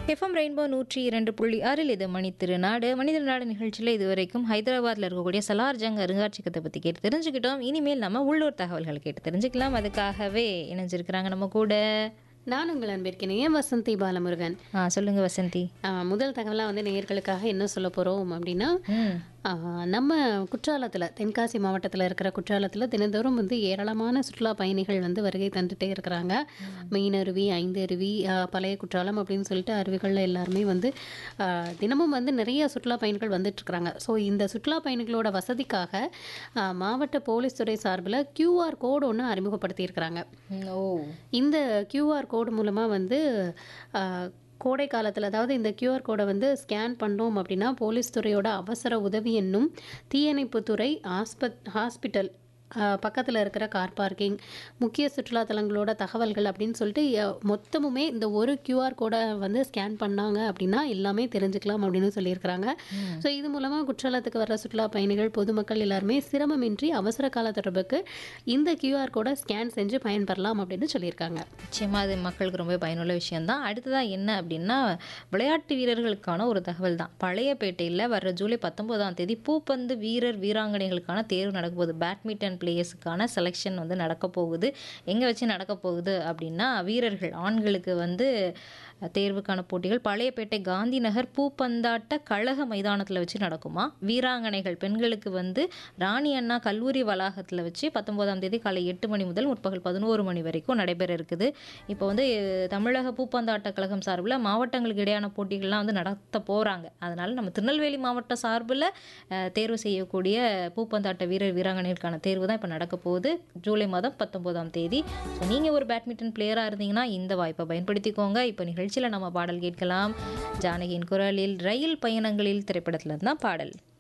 FM rainbow நூற்றி இரண்டு புள்ளி ஆறில் இது மணி திருநாடு மணி திருநாடு நிகழ்ச்சியில் இதுவரைக்கும் ஹைதராபாத்தில் இருக்கக்கூடிய சலார் ஜங் அருங்காட்சியகத்தை பற்றி கேட்டு தெரிஞ்சுக்கிட்டோம் இனிமேல் நம்ம உள்ளூர் தகவல்கள் கேட்டு தெரிஞ்சுக்கலாம் அதுக்காகவே இணைஞ்சிருக்கிறாங்க நம்ம கூட நான் உங்கள் அன்பிற்கினைய வசந்தி பாலமுருகன் ஆ சொல்லுங்க வசந்தி ஆ, முதல் தகவலாக வந்து நேயர்களுக்காக என்ன சொல்ல போகிறோம் அப்படின்னா ம் ஆ, நம்ம குற்றாலத்தில் தென்காசி மாவட்டத்தில் இருக்கிற குற்றாலத்தில் தினந்தோறும் வந்து ஏராளமான சுற்றுலா பயணிகள் வந்து வருகை தந்துட்டே இருக்கிறாங்க மெயின் அருவி ஐந்து அருவி ஆ, பழைய குற்றாலம் அப்படின்னு சொல்லிட்டு அருவிகளில் எல்லாருமே வந்து ஆ, தினமும் வந்து நிறைய சுற்றுலா பயணிகள் வந்துட்டு இருக்கிறாங்க ஸோ இந்த சுற்றுலா பயணிகளோட வசதிக்காக ஆ, மாவட்ட போலீஸ் துறை சார்பில் கியூஆர் கோடு ஒன்று அறிமுகப்படுத்தியிருக்கிறாங்க ஓ இந்த கியூஆர் கோடு மூலமாக வந்து ஆ, கோடை காலத்தில் அதாவது இந்த கியூஆர் கோடை வந்து ஸ்கேன் பண்ணோம் அப்படின்னா போலீஸ் துறையோட அவசர உதவி என்னும் தீயணைப்புத்துறை ஆஸ்பத் ஹாஸ்பிட்டல் பக்கத்தில் இருக்கிற கார் பார்க்கிங் முக்கிய சுற்றுலா தலங்களோட தகவல்கள் அப்படின்னு சொல்லிட்டு எ- மொத்தமுமே இந்த ஒரு கியூஆர் கோடை வந்து ஸ்கேன் பண்ணாங்க அப்படின்னா எல்லாமே தெரிஞ்சுக்கலாம் அப்படின்னு சொல்லியிருக்கிறாங்க ஸோ இது மூலமாக குற்றாலத்துக்கு வர்ற சுற்றுலா பயணிகள் பொதுமக்கள் எல்லாருமே சிரமமின்றி அவசர கால தொடர்புக்கு இந்த கியூஆர் கோடை ஸ்கேன் செஞ்சு பயன்பெறலாம் அப்படின்னு சொல்லியிருக்காங்க நிச்சயமாக அது மக்களுக்கு ரொம்ப பயனுள்ள விஷயம்தான் அடுத்ததாக என்ன அப்படின்னா விளையாட்டு வீரர்களுக்கான ஒரு தகவல் தான் பழையப்பேட்டையில் வர்ற ஜூலை பத்தொன்பதாம் தேதி பூப்பந்து வீரர் வீராங்கனைகளுக்கான தேர்வு நடக்க போகுது பேட்மிண்டன் பிளேயர்ஸுக்கான செலெக்ஷன் வந்து நடக்க போகுது எங்கே வச்சு நடக்க போகுது அப்படின்னா வீரர்கள் ஆண்களுக்கு வந்து தேர்வுக்கான போட்டிகள் பழையப்பேட்டை காந்தி நகர் பூப்பந்தாட்ட கழக மைதானத்தில் வச்சு நடக்குமா வீராங்கனைகள் பெண்களுக்கு வந்து ராணி அண்ணா கல்லூரி வளாகத்தில் வச்சு பத்தொன்பதாம் தேதி காலை எட்டு மணி முதல் முற்பகல் பதினோரு மணி வரைக்கும் நடைபெற இருக்குது இப்போ வந்து அஹ், தமிழக பூப்பந்தாட்ட கழகம் சார்பில் மாவட்டங்களுக்கு இடையான போட்டிகள்லாம் வந்து நடத்த போகிறாங்க அதனால் நம்ம திருநெல்வேலி மாவட்ட சார்பில் அஹ், தேர்வு செய்யக்கூடிய பூப்பந்தாட்ட வீரர் வீராங்கனைகளுக்கான தேர்வு தான் இப்போ நடக்க போகுது ஜூலை மாதம் பத்தொம்போதாம் தேதி ஸோ நீங்கள் ஒரு பேட்மிண்டன் பிளேயராக இருந்தீங்கன்னா இந்த வாய்ப்பை பயன்படுத்திக்கோங்க இப்போ நிகழ்ச்சியில் நம்ம பாடல் கேட்கலாம் ஜானகியின் குரலில் ரயில் பயணங்களில் திரைப்படத்தில் தான் பாடல்